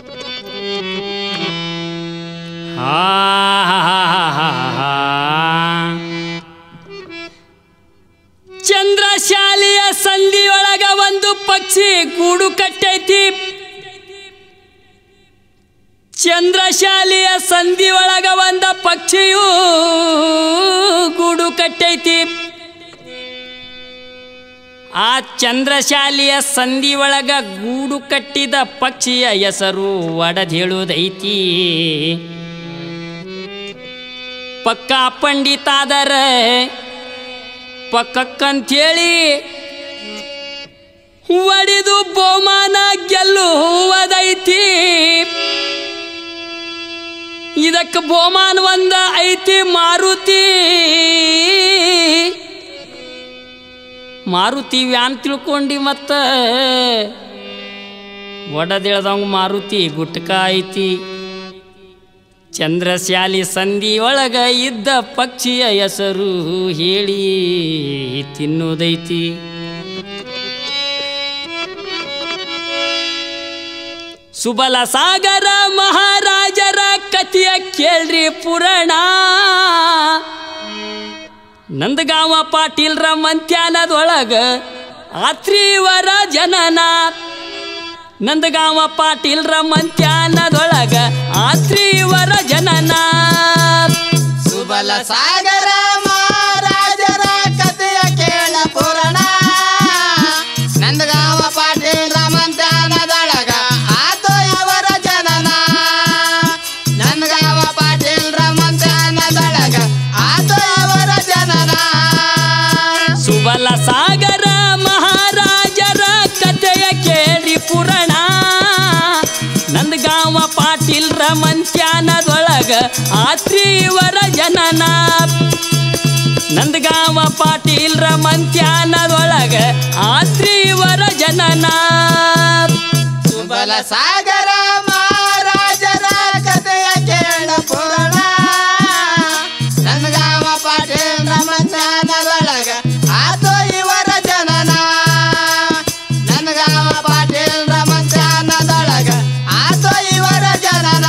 ಚಂದ್ರಶಾಲಿಯ ಸಂಧಿಯೊಳಗ ಒಂದು ಪಕ್ಷಿ ಗೂಡು ಕಟ್ಟೈತಿ ಚಂದ್ರಶಾಲಿಯ ಸಂಧಿಯೊಳಗ ಒಂದ ಪಕ್ಷಿಯು ಗೂಡು ಕಟ್ಟೈತಿ ಆ ಚಂದ್ರಶಾಲಿಯ ಸಂಧಿ ಒಳಗ ಗೂಡು ಕಟ್ಟಿದ ಪಕ್ಷಿಯ ಹೆಸರು ಒಡದೇಳುವುದೈತಿ ಪಕ್ಕ ಪಂಡಿತಾದರ ಪಕ್ಕಕ್ಕಂಥೇಳಿ ಒಡಿದು ಬಹುಮಾನ ಗೆಲ್ಲುವುದೈತಿ ಇದಕ್ಕೆ ಬಹುಮಾನ ಒಂದ ಐತಿ ಮಾರುತಿ ಮಾರುತಿ ವ್ಯಾನ್ ತಿಳ್ಕೊಂಡು ಮತ್ತ ಒಡದಿಳ್ದಂಗ ಮಾರುತಿ ಗುಟ್ಕ ಐತಿ ಚಂದ್ರಶಾಲಿ ಸಂಧಿ ಒಳಗ ಇದ್ದ ಪಕ್ಷಿಯ ಹೆಸರು ಹೇಳಿ ತಿನ್ನುವುದೈತಿ ಸುಬಲ ಸಾಗರ ಮಹಾರಾಜರ ಕಥೆಯ ಕೇಳ್ರಿ ಪುರಾಣ ನಂದಗಾವ ಪಾಟೀಲ್ರ ಮಂತ್ಯಾನದೊಳಗ ಆತ್ರಿವರ ಜನನ ನಂದಗಾವ ಪಾಟೀಲ್ರ ಮಂತ್ಯಾನದೊಳಗ ಆತ್ರಿವರ ಜನನ ಸುಬಲ ಸಾಗರ ಮಹಾರಾಜರ ಕಥೆಯ ಕೇಳ ಪುರಾಣ ನಂದಗಾವ ಪಾಟೀಲ್ ರಾಮಂತಾನದೊಳಗ ಆತೋ ಇವರ ಜನನ ನಂದಗಾವ ಪಾಟೀಲ್ ರಾಮಂತಾನದೊಳಗ ಆತೋ ಇವರ ಜನನ ಸುಬಲ ಸಾಗರ ಮಹಾರಾಜರ ಕಥೆಯ ಕೇಳಿ ಪುರಾಣ ನಂದಗಾವ ಪಾಟೀಲ್ರ ಮಂತ್ಯಾನದೊಳಗ ಆತ್ರಿವರ ಜನನ ನಂದಗಾವ ಪಾಟೀಲ್ರ ಮಂತ್ಯಾನದೊಳಗ ಆತ್ರಿವರ ಜನನ ಸುಬಲ ಸಾಗರ ಮಹಾರಾಜರ ಕಥೆಯ ಕೇಳ ಪುರಾಣ ನಂದಗಾವ ಪಾಟೀಲ್ ರಾಮಂತಾನದೊಳಗ ಆತೋ ಇವರ ಜನನ ನಂದಗಾವ ಪಾಟೀಲ್ ರಾಮಂತಾನದೊಳಗ ಆತೋ ಇವರ ಜನನ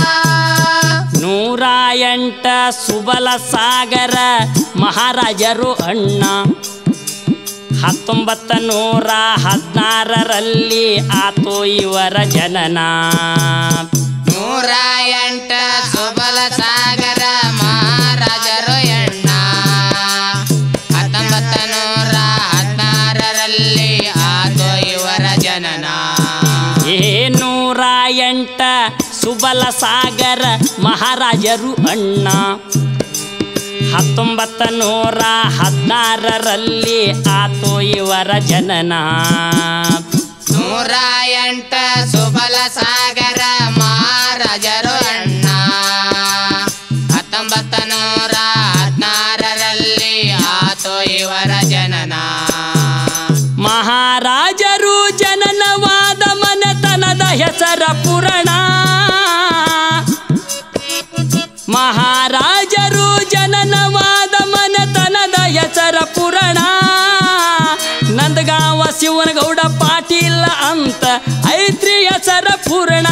ನೂರ ಎಂಟ ಸುಬಲ ಸಾಗರ ಮಹಾರಾಜರು ಅಣ್ಣ ಹತ್ತೊಂಬತ್ತ ನೂರ ಹದಿನಾರರಲ್ಲಿ ಆತೋ ಇವರ ಜನನ ನೂರ ಎಂಟ ಸುಬಲ ಸಾಗರ ಮಹಾರಾಜರು ಎಣ್ಣ ಹತ್ತೊಂಬತ್ತ ನೂರ ಹದಿನಾರರಲ್ಲಿ ಆತೋ ಇವರ ಜನನ ಏ ನೂರ ಎಂಟ ಸುಬಲ ಸಾಗರ ಮಹಾರಾಜರು ಅಣ್ಣ ಹತ್ತೊಂಬತ್ತ ನೂರ ಹದಿನಾರರಲ್ಲಿ ಆತೋ ಇವರ ಜನನ ನೂರ ಎಂಟ ಸುಬಲ ಸಾಗರ ಮಹಾರಾಜರು ಅಣ್ಣ ಹತ್ತೊಂಬತ್ತ ನೂರ ಹದಿನಾರರಲ್ಲಿ ಆತೋ ಇವರ ಜನನ ಮಹಾರಾಜರು ಜನನವಾದ ಮನೆತನದ ಹೆಸರ ಪುರಾಣ ಮಹಾರಾಜರು ಜನನವಾದ ಮನೆತನದ ಹೆಸರ ಪುರಾಣ ನಂದಗಾವ ಶಿವನಗೌಡ ಪಾಟೀಲ ಅಂತ ಐತ್ರಿ ಹೆಸರ ಪುರಾಣ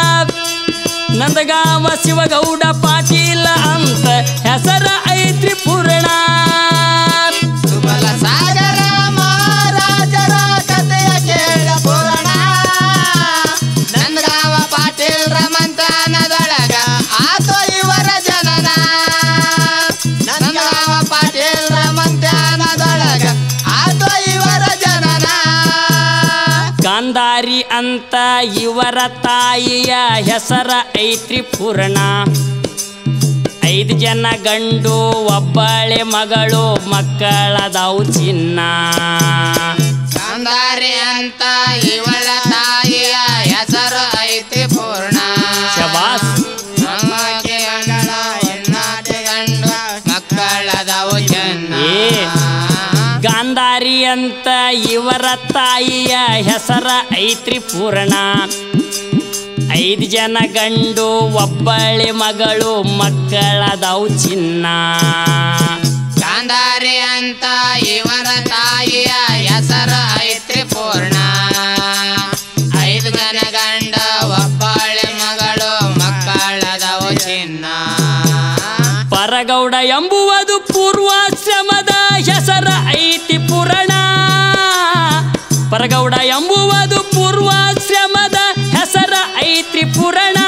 ನಂದಗಾವ ಶಿವಗೌಡ ಪಾಟೀಲ ಅಂತ ಹೆಸರ ಐತ್ರಿ ಪುರಾಣ ಸುಬಲ ಸಾಗರ ಮಹಾರಾಜರ ಕಥೆಯ ಕೇಳ ಪುರಾಣ ನಂದಗಾವ ಪಾಟೀಲ್ ರಮಂತನದೊಳಗ ಆತೋ ಇವರ ಜನನ ನಂದಗಾವ ಪಾಟೀಲ್ ರಮಂತನದೊಳಗ ಆತೋ ಇವರ ಜನನ ಗಾಂಧಾರಿ ಅಂತ ಇವರ ತಾಯಿಯ ಹೆಸರ ಐತ್ರಿ ಪೂರ್ಣ ಐದು ಜನ ಗಂಡು ಒಬ್ಬಳೆ ಮಗಳು ಮಕ್ಕಳದಾವು ಚಿನ್ನ ಗಾಂಧಾರಿ ಅಂತ ಇವಳ ತಾಯಿಯ ಹೆಸರು ಐತಿ ಪೂರ್ಣ ಶಬಾಸ್. ನಮ್ಮಕ್ಕೆ ಮಗಳ ಹೆಣ್ಣಾಟಿ ಗಂಡು ಮಕ್ಕಳದವು ಚೆನ್ನ ಏ. ಗಾಂಧಾರಿ ಅಂತ ಇವರ ತಾಯಿಯ ಹೆಸರ ಐತ್ರಿ ಪೂರ್ಣ ಐದು ಜನ ಗಂಡು ಒಬ್ಬಳೆ ಮಗಳು ಮಕ್ಕಳದಾವು ಚಿನ್ನ ಗಾಂಧಾರಿ ಅಂತ ಇವರ ತಾಯಿಯ ಹೆಸರು ಐತಿ ಪೂರ್ಣ ಐದು ಜನ ಗಂಡ ಒಬ್ಬಳೆ ಎಂಬುವುದು ಪೂರ್ವಾಶ್ರಮದ ಹೆಸರ ಐತಿ ಪುರಾಣ ಪರಗೌಡ ಎಂಬುವುದು ಪೂರ್ವಾಶ್ರಮದ ಹೆಸರ ಐತ್ರಿ ಪುರಾಣ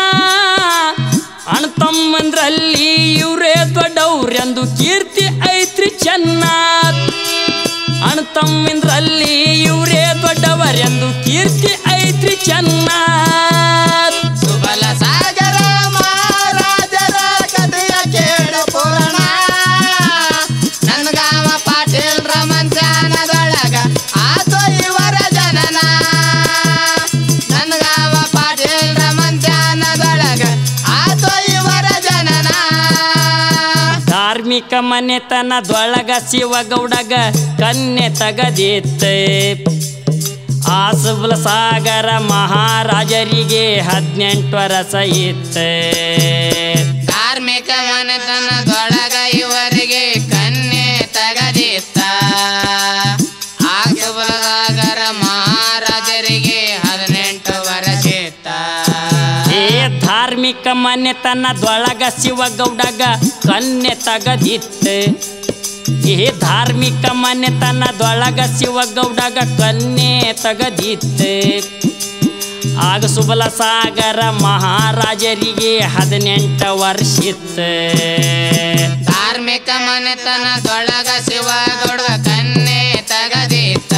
ಅಣ್ತಮ್ಮಂದ್ರಲ್ಲಿ ಇವರೇ ದೊಡ್ಡವ್ರೆಂದು ಕೀರ್ತಿ ಐತ್ರಿ ಚೆನ್ನ ಅಣ್ತಮ್ಮಂದ್ರಲ್ಲಿ ಇವರೇ ದೊಡ್ಡವರೆಂದು ಕೀರ್ತಿ ಐತ್ರಿ ಚೆನ್ನ ಸುಬಲ ಸಾಗರ ಮಹಾರಾಜರ ಕಥೆಯ ಕೇಳ ಪುರಾಣ ನನ್ಗಾವ ಪಾಟೀಲ್ ರಮಂಚಾನದೊಳಗ ಆತೋ ಇವರ ಜನನ ನನ್ಗಾವ ಪಾಟೀಲ್ ರಮಂಚಾನದೊಳಗ ಆತೋ ಇವರ ಜನನ ಧಾರ್ಮಿಕ ಮನೆತನದೊಳಗ ಶಿವಗೌಡಗ ಕನ್ಯೆ ತಗದಿತ್ತೆ ಆಸಬಲ ಸಾಗರ ಮಹಾರಾಜರಿಗೆ ಹದಿನೆಂಟು ವರ್ಷ ಇತ್ತೆ ಧಾರ್ಮಿಕ ಮನೆತನದೊಳಗ ಇವರಿಗೆ ಕನ್ಯೆ ತಗದಿತ್ತ ಆಗರ ಮಹಾರಾಜರಿಗೆ ಹದಿನೆಂಟು ವರ್ಷ ಇತ್ತ ಏ ಧಾರ್ಮಿಕ ಮನೆತನದೊಳಗ ಶಿವಗೌಡಗ ಕನ್ಯೆ ತಗದಿತ್ತೆ ಏ ಧಾರ್ಮಿಕ ಮನೆತನದೊಳಗ ಶಿವಗೌಡಗ ಕನ್ಯೆ ತಗದಿತ್ತೆ ಆಗ ಸುಬಲ ಸಾಗರ ಮಹಾರಾಜರಿಗೆ ಹದಿನೆಂಟು ವರ್ಷ ಇತ್ತು ಧಾರ್ಮಿಕ ಮನೆತನದೊಳಗ ಶಿವಗೌಡ ಕನ್ಯೆ ತಗದಿತ್ತ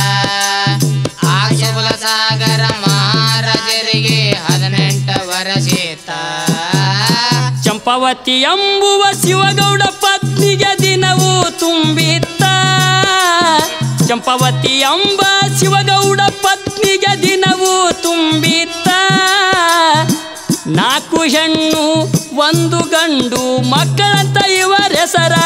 ಆಶುಬಲ ಸಾಗರ ಮಹಾರಾಜರಿಗೆ ಹದಿನೆಂಟು ವರ್ಷ ಇತ್ತ ಚಂಪಾವತಿ ಎಂಬುವ ಶಿವಗೌಡ ಪತ್ನಿಗೆ ದಿನವೂ ತುಂಬಿತ್ತ ಚಂಪಾವತಿ ಎಂಬ ಶಿವಗೌಡ ಪತ್ನಿಗೆ ದಿನವೂ ತುಂಬಿತ್ತ ನಾಲ್ಕು ಹೆಣ್ಣು ಒಂದು ಗಂಡು ಮಕ್ಕಳಂತ ಇವರ ಹೆಸರ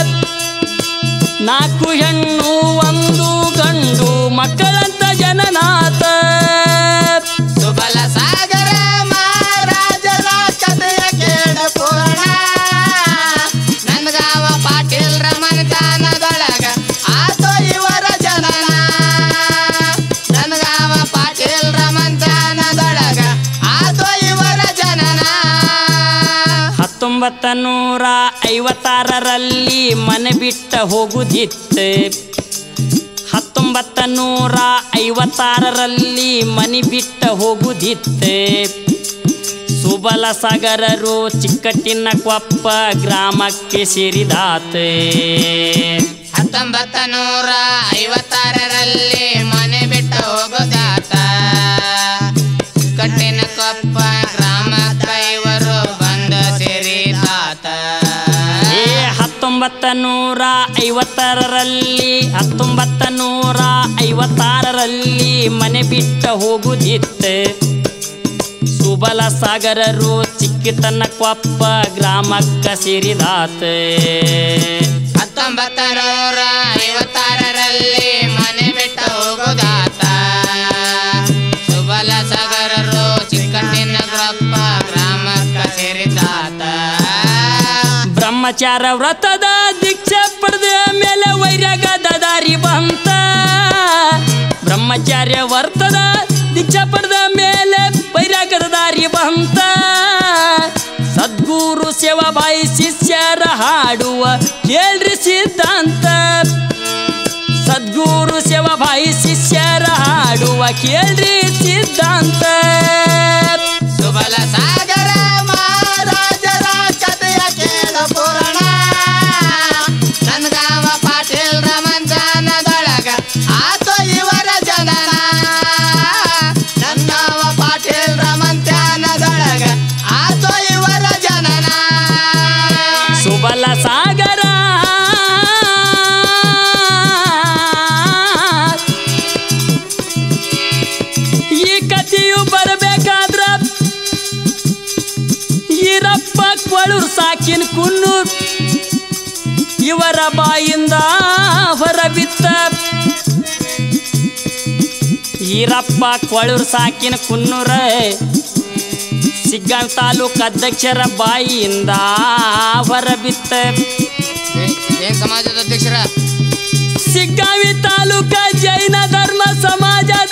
ನಾಲ್ಕು ಹೆಣ್ಣು ಒಂದು ಗಂಡು ಮಕ್ಕಳಂತ ಜನನಾಥ ಸುಬಲ ಸಾಗರ ಮಹಾರಾಜರ ಕಥೆಯ ಕೇಳ ಪುರಾಣ ನನ್ಗಾವ ಪಾಟೀಲ್ ರಮನ್ ತಾನದೊಳಗ ಆತೋ ಇವರ ಜನನ ನನ್ಗಾವ ಪಾಟೀಲ್ ರಮನ್ ತಾನದೊಳಗ ಆತೋ ಇವರ ಜನನ ಹತ್ತೊಂಬತ್ತ ನೂರ ಐವತ್ತಾರರಲ್ಲಿ ಮನೆ ಬಿಟ್ಟ ಹೋಗುದಿತ್ತೆ ಹತ್ತೊಂಬತ್ತ ನೂರ ಐವತ್ತಾರರಲ್ಲಿ ಮನೆ ಬಿಟ್ಟ ಹೋಗುದಿತ್ತೆ ಸುಬಲ ಸಾಗರರು ಚಿಕ್ಕಟ್ಟಿನ ಕೊಪ್ಪ ಗ್ರಾಮಕ್ಕೆ ಸೇರಿದಾತೆ ಹತ್ತೊಂಬತ್ತ ನೂರ ಐವತ್ತಾರರಲ್ಲಿ ಮನೆ ಬಿಟ್ಟು ಹೋಗೋದಾತ ಕಟ್ಟಿನ ಕೊಪ್ಪ ಗ್ರಾಮಕ್ಕ ಇವರು ಬಂದ ಸೇರಿದಾತ ಏ ಹತ್ತೊಂಬತ್ತ ನೂರ ಐವತ್ತಾರರಲ್ಲಿ ಹತ್ತೊಂಬತ್ತ ನೂರ ಐವತ್ತಾರರಲ್ಲಿ ಮನೆ ಬಿಟ್ಟ ಹೋಗುದಿತ್ತೆ ಸುಬಲ ಸಾಗರರು ಚಿಕ್ಕತನ ಕೊಪ್ಪ ಗ್ರಾಮಕ್ಕ ಸೇರಿದಾತೆ ಹತ್ತೊಂಬತ್ತ ನೂರ ಐವತ್ತಾರರಲ್ಲಿ ಮನೆ ಬಿಟ್ಟು ಹೋಗೋದಾತ ಸುಬಲ ಸಾಗರರು ಚಿಕ್ಕಟ್ಟಿನ ಕೊಪ್ಪ ಗ್ರಾಮಕ್ಕ ಸೇರಿದಾತ ಬ್ರಹ್ಮಚಾರ ವ್ರತದ ದೀಕ್ಷೆ ಪಡೆದ ಮೇಲೆ ವೈರಾಗದ ದಾರಿ ಬಂತ ಬ್ರಹ್ಮಚಾರ್ಯ ವ್ರತದ ದೀಕ್ಷೆ ಪಡೆದ ಮೇಲೆ ವೈರಾಗದ ದಾರಿ ಬಂತ ಸದ್ಗುರು ಸೇವಾಬಾಯಿ ಶಿಷ್ಯರ ಹಾಡುವ ಕೇಳ್ರಿ ಸಿದ್ಧಾಂತ ಸದ್ಗುರು ಸೇವಾಬಾಯಿ ಶಿಷ್ಯರ ಹಾಡುವ ಕೇಳ್ರಿ ಸಿದ್ಧಾಂತ ಸುಬಲ ಸಾಗರ ಮಹಾರಾಜರ ಕಥೆಯ ಕೇಳ ಪುರಾಣ ನನ್ಗಾವ ಪಾಟೀಲ್ ರಮಂಜಾನದೊಳಗ ಆತೋ ಇವರ ಜನನ ನನ್ನವ ಪಾಟೀಲ್ ರಮಂಜಾನದೊಳಗ ಆತೋ ಇವರ ಜನನ ಸುಬಲ ಸಾಗರ ಈ ಕಥೆಯು ಬರಬೇಕಾದ್ರ ಈರಪ್ಪ ಕೊಳೂರ್ ಸಾಕಿನ ಕುನ್ನೂರ್ ಇವರ ಬಾಯಿಂದ ಹೊರಬಿತ್ತ ಈರಪ್ಪ ಕೊಳೂರ್ ಸಾಕಿನ ಕುನ್ನೂರ ಸಿಗ್ಗಾಂವ್ ತಾಲೂಕು ಅಧ್ಯಕ್ಷರ ಬಾಯಿಯಿಂದ ಹೊರಬಿತ್ತ ಏನ್ ಸಮಾಜದ ಅಧ್ಯಕ್ಷರ ಸಿಗ್ಗಾವಿ ತಾಲೂಕ ಜೈನ ಧರ್ಮ ಸಮಾಜದ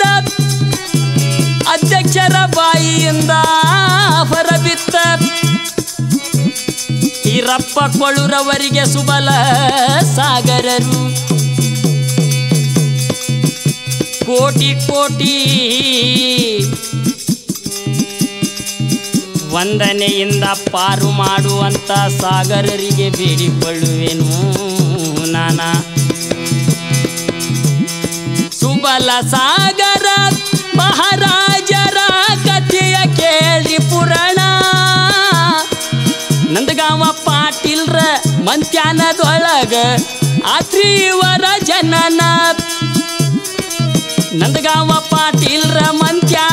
ಅಧ್ಯಕ್ಷರ ಬಾಯಿಯಿಂದ ಹೊರಬಿತ್ತ ವೀರಪ್ಪ ಕೊಳ್ಳುರವರಿಗೆ ಸುಬಲ ಸಾಗರರು ಕೋಟಿ ಕೋಟಿ ವಂದನೆಯಿಂದ ಪಾರು ಮಾಡುವಂತ ಸಾಗರರಿಗೆ ಬೇಡಿಕೊಳ್ಳುವೆನು ನಾನ ಸುಬಲ ಸಾಗರ ಮಹಾರಾಜರ ಕಥೆಯ ಕೇಳಿ ಪುರಾಣ ನಂದಗಾವ ಪಾಟೀಲ್ರ ಮಂತ್ಯಾನದೊಳಗ ಆತ್ರೀವರ ಜನನ ನಂದಗಾವ ಪಾಟೀಲ್ರ ಮಂತ್ಯ